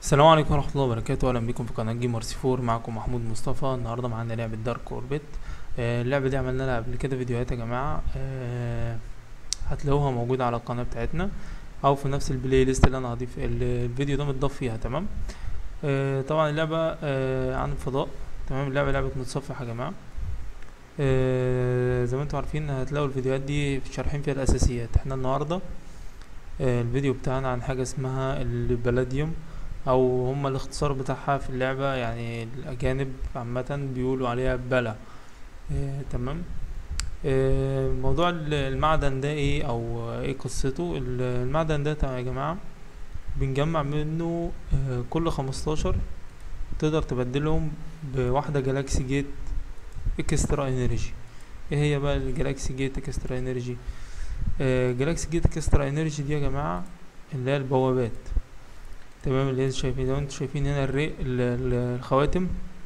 السلام عليكم ورحمة الله وبركاته أهلا بكم في قناة جيمر سي فور معكم محمود مصطفى النهاردة معانا لعبة دارك أوربت آه، اللعبة دي عملنا لها قبل كده فيديوهات يا جماعة آه، هتلاقوها موجودة على القناة بتاعتنا أو في نفس البلاي ليست اللي أنا هضيف ال- الفيديو ده متضاف فيها تمام آه، طبعا اللعبة آه، عن الفضاء تمام اللعبة لعبة متصفح يا جماعة آه، زي ما انتم عارفين هتلاقوا الفيديوهات دي شارحين فيها الأساسيات احنا النهاردة آه، الفيديو بتاعنا عن حاجة اسمها البلاديوم او هم الاختصار بتاعها في اللعبة يعني الاجانب عامة بيقولوا عليها بلا إيه تمام إيه موضوع ال- المعدن ده ايه او ايه قصته ال- المعدن ده يا جماعة بنجمع منه آه، كل خمستاشر تقدر تبدلهم بواحدة جالاكسي جيت اكسترا انرجي ايه هي بقى الجالاكسي جيت اكسترا انرجي آه، جالاكسي جيت اكسترا انرجي دي يا جماعة اللي هي البوابات تمام اللي انتوا شايفين لو انتوا شايفين هنا الري ال- ال- الخواتم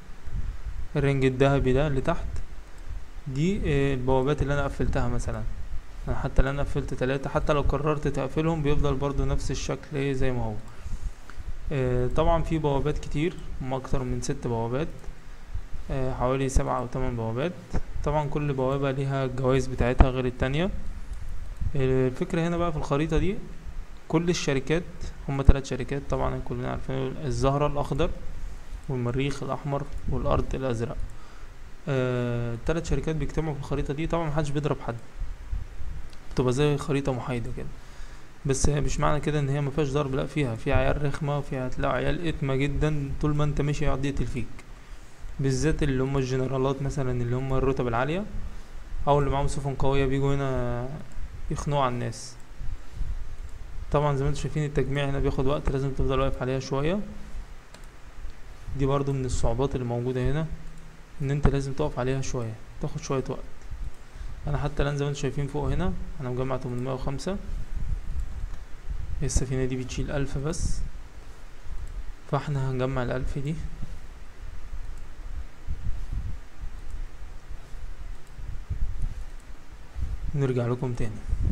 الرنج الذهبي ده اللي تحت دي آه، البوابات اللي انا قفلتها مثلا انا حتى لو انا قفلت تلاتة حتى لو قررت تقفلهم بيفضل برضو نفس الشكل ايه زي ما هو آه، طبعا في بوابات كتير هم اكتر من ست بوابات آه، حوالي سبعة او تمن بوابات طبعا كل بوابة ليها الجوايز بتاعتها غير التانية آه، الفكرة هنا بقى في الخريطة دي كل الشركات هم ثلاث شركات طبعا كلنا عارفين الزهرة الأخضر والمريخ الأحمر والأرض الأزرق آه، الثلاث شركات بيجتمعوا في الخريطة دي طبعا محدش بيضرب حد بتبقى زي خريطة محايدة كده بس مش معنى كده ان هي مفيهاش ضرب لا فيها في عيال رخمة وفيها هتلاقي عيال اتمة جدا طول ما انت ماشي يقعد يقتل فيك بالذات اللي هم الجنرالات مثلا اللي هم الرتب العالية او اللي معاهم سفن قوية بيجوا هنا يخنقوا على الناس طبعا زي ما انتم شايفين التجميع هنا بياخد وقت لازم تفضل واقف عليها شوية دي برضو من الصعوبات اللي موجودة هنا ان انت لازم تقف عليها شوية تاخد شوية وقت انا حتى الان زي ما انتم شايفين فوق هنا انا مجمع 805 السفينة دي بتشيل ألف بس فاحنا هنجمع الألف دي نرجع لكم تاني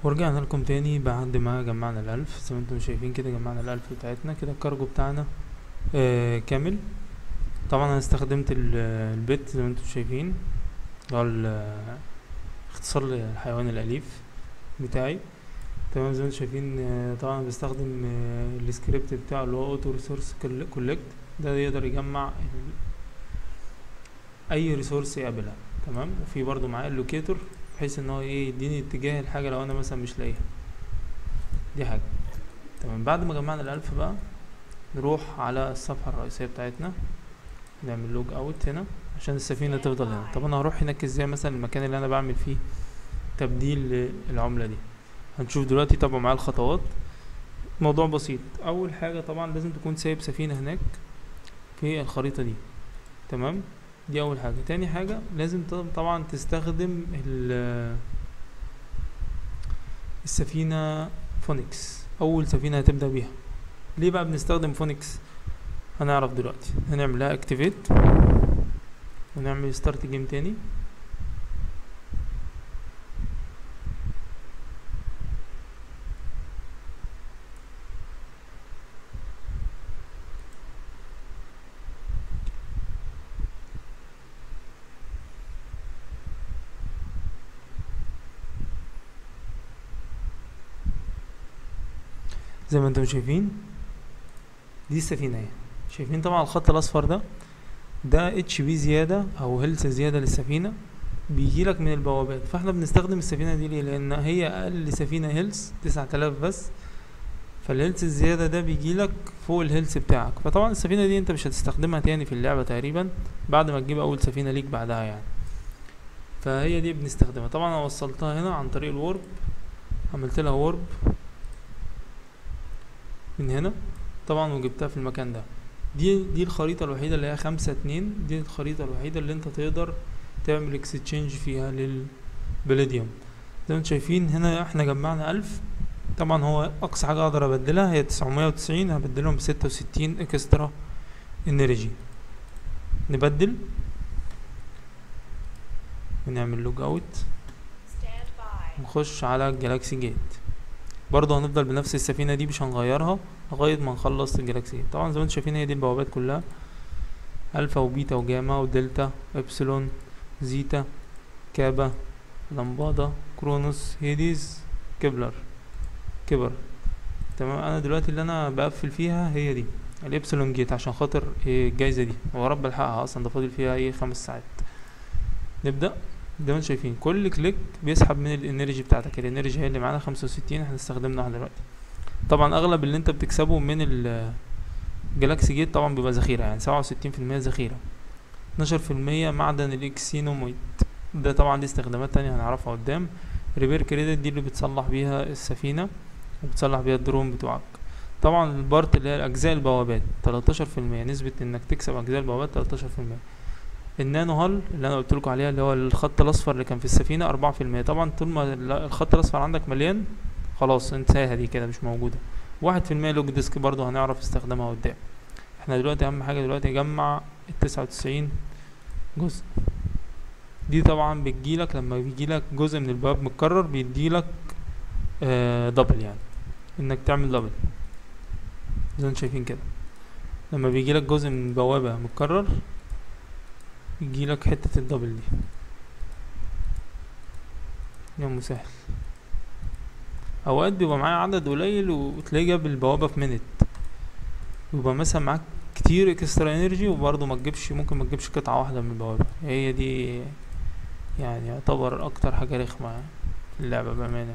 ورجعنا لكم تاني بعد ما جمعنا الألف زي ما انتم شايفين كده جمعنا الألف بتاعتنا كده الكارجو بتاعنا آه كامل طبعا انا استخدمت ال- البت زي ما انتم شايفين اللي هو ال- اختصار للحيوان الأليف بتاعي تمام زي ما انتم شايفين آه، طبعا بستخدم آه، السكريبت بتاعه اللي هو اوتو ريسورس كولكت ده يقدر يجمع ال- اي ريسورس يقابلها تمام وفي برضو معاه اللوكيتور بحيث ان هو ايه يديني اتجاه الحاجه لو انا مثلا مش لاقيها دي حاجه تمام بعد ما جمعنا الالف بقى نروح على الصفحه الرئيسيه بتاعتنا نعمل لوج اوت هنا عشان السفينه تفضل هنا طب انا هروح هناك ازاي مثلا المكان اللي انا بعمل فيه تبديل العمله دي هنشوف دلوقتي طبعا معايا الخطوات موضوع بسيط اول حاجه طبعا لازم تكون سايب سفينه هناك في الخريطه دي تمام دي اول حاجه تاني حاجه لازم ط- طبعا تستخدم ال- السفينه فونكس اول سفينه هتبدا بيها ليه بقى بنستخدم فونكس هنعرف دلوقتي هنعمل لها اكتيفيت ونعمل ستارت جيم تاني زي ما انتم شايفين دي السفينة اهي شايفين طبعا الخط الاصفر ده ده اتش بي زيادة او هيلث زيادة للسفينة بيجيلك من البوابات فاحنا بنستخدم السفينة دي ليه لان هي اقل سفينة هيلث تسعة الاف بس فالهيلث الزيادة ده بيجيلك فوق الهيلث بتاعك فطبعا السفينة دي انت مش هتستخدمها تاني في اللعبة تقريبا بعد ما تجيب اول سفينة ليك بعدها يعني فهي دي بنستخدمها طبعا انا وصلتها هنا عن طريق الورب عملت لها ورب من هنا طبعا وجبتها في المكان ده دي دي الخريطة الوحيدة اللي هي خمسة اتنين دي الخريطة الوحيدة اللي انت تقدر تعمل اكستشينج فيها للبليديوم زي ما انتم شايفين هنا احنا جمعنا ألف طبعا هو أقصى حاجة أقدر أبدلها هي تسعمية وتسعين هبدلهم بستة وستين اكسترا انرجي نبدل ونعمل لوج اوت Stand by. نخش على الجالاكسي جيت برضه هنفضل بنفس السفينة دي مش هنغيرها لغاية ما نخلص الجالاكسي جيت طبعا زي ما انتم شايفين هي دي البوابات كلها ألفا وبيتا وجاما ودلتا إبسلون زيتا كابا لمبادا كرونوس هيديز كبلر كبر تمام انا دلوقتي اللي انا بقفل فيها هي دي الإبسلون جيت عشان خاطر إيه الجايزة دي ورب الحقها اصلا ده فاضل فيها ايه خمس ساعات نبدأ زي ما انتم شايفين كل كليك بيسحب من الانرجي بتاعتك الانرجي هي اللي معانا خمسة وستين احنا استخدمناها دلوقتي طبعا اغلب اللي انت بتكسبه من الجالاكسي جيت طبعا بيبقى ذخيرة يعني سبعة وستين في المية ذخيرة اتناشر في المية معدن الاكسينوميت ده طبعا دي استخدامات تانية هنعرفها قدام ريبير كريدت دي اللي بتصلح بيها السفينة وبتصلح بيها الدرون بتوعك طبعا البارت اللي هي اجزاء البوابات تلاتاشر في المية نسبة انك تكسب اجزاء البوابات تلاتاشر في المية النانو هال اللي انا قلت لكم عليها اللي هو الخط الاصفر اللي كان في السفينه أربعة في المية طبعا طول ما ال- الخط الاصفر عندك مليان خلاص انساها دي كده مش موجوده واحد في المية لوج ديسك برضو هنعرف استخدامها قدام احنا دلوقتي اهم حاجه دلوقتي نجمع التسعة وتسعين جزء دي طبعا بتجيلك لما بيجيلك جزء من البواب متكرر بيديلك آه دبل يعني انك تعمل دبل زي ما انتم شايفين كده لما بيجيلك جزء من بوابه متكرر يجيلك حتة الدبل دي يا مسهل اوقات بيبقى معايا عدد قليل وتلاقيه جاب البوابة في منت يبقى مثلا معاك كتير اكسترا انرجي وبرضه ما تجيبش ممكن ما تجيبش قطعة واحدة من البوابة هي دي يعني يعتبر اكتر حاجة رخمة في اللعبة بأمانة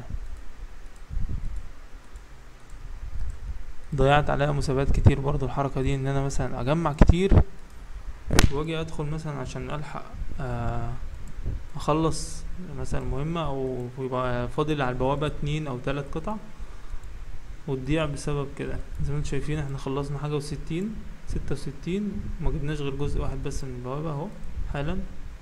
ضيعت عليها مسابقات كتير برضه الحركة دي ان انا مثلا اجمع كتير واجي ادخل مثلا عشان الحق آه، اخلص مثلا مهمة او يبقى فاضل على البوابة اتنين او تلات قطع وتضيع بسبب كده زي ما انتم شايفين احنا خلصنا حاجة وستين ستة وستين ما جبناش غير جزء واحد بس من البوابة اهو حالا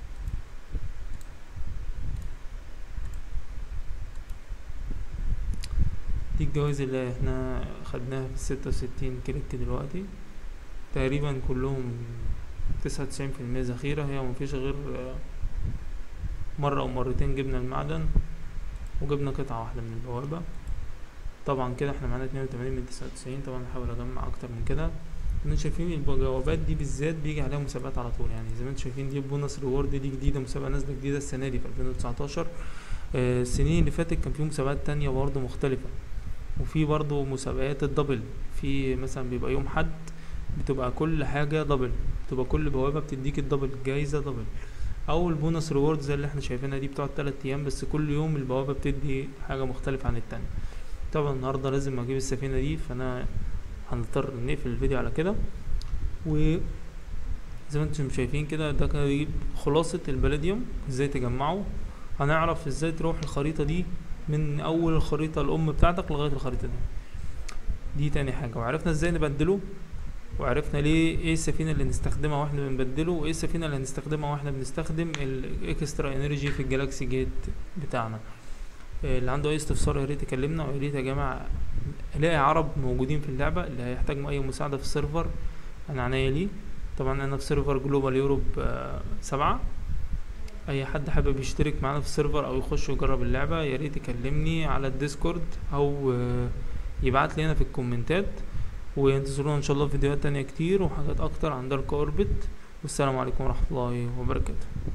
دي الجوائز اللي احنا خدناها في الستة وستين كليك دلوقتي تقريبا كلهم تسعة وتسعين في المية ذخيرة هي مفيش غير آه، مرة أو مرتين جبنا المعدن وجبنا قطعة واحدة من البوابة طبعا كده احنا معانا اتنين وتمانين من تسعة وتسعين طبعا هحاول اجمع اكتر من كده انتوا شايفين البوابات دي بالذات بيجي عليها مسابقات على طول يعني زي ما انتوا شايفين دي بونص ريورد دي جديدة مسابقة نازلة جديدة السنة دي في 2019 آه، السنين اللي فاتت كان في مسابقات تانية برضه مختلفة وفي برضه مسابقات الدبل في مثلا بيبقى يوم حد بتبقى كل حاجة دبل بتبقى كل بوابة بتديك الدبل جايزة دبل او البونص ريورد زي اللي احنا شايفينها دي بتقعد تلات ايام بس كل يوم البوابة بتدي حاجة مختلفة عن التانية طبعا النهاردة لازم اجيب السفينة دي فانا هنضطر نقفل الفيديو على كده و زي ما انتم شايفين كده ده كده يجيب خلاصة البلاديوم ازاي تجمعه هنعرف ازاي تروح الخريطة دي من اول الخريطة الام بتاعتك لغاية الخريطة دي دي تاني حاجة وعرفنا ازاي نبدله وعرفنا ليه ايه السفينة اللي نستخدمها واحنا بنبدله وايه السفينة اللي هنستخدمها واحنا بنستخدم الاكسترا انرجي في الجالاكسي جيت بتاعنا آه، اللي عنده اي استفسار يا ريت يكلمنا ويا ريت يا جماعة الاقي عرب موجودين في اللعبة اللي هيحتاج اي مساعدة في السيرفر انا عناية ليه طبعا انا في سيرفر جلوبال يوروب آه، سبعة اي حد حابب يشترك معانا في السيرفر او يخش يجرب اللعبة يا ريت يكلمني على الديسكورد او آه، يبعت لي هنا في الكومنتات وانتظرونا ان شاء الله في فيديوهات تانية كتير وحاجات اكتر عن دارك اوربت والسلام عليكم ورحمة الله وبركاته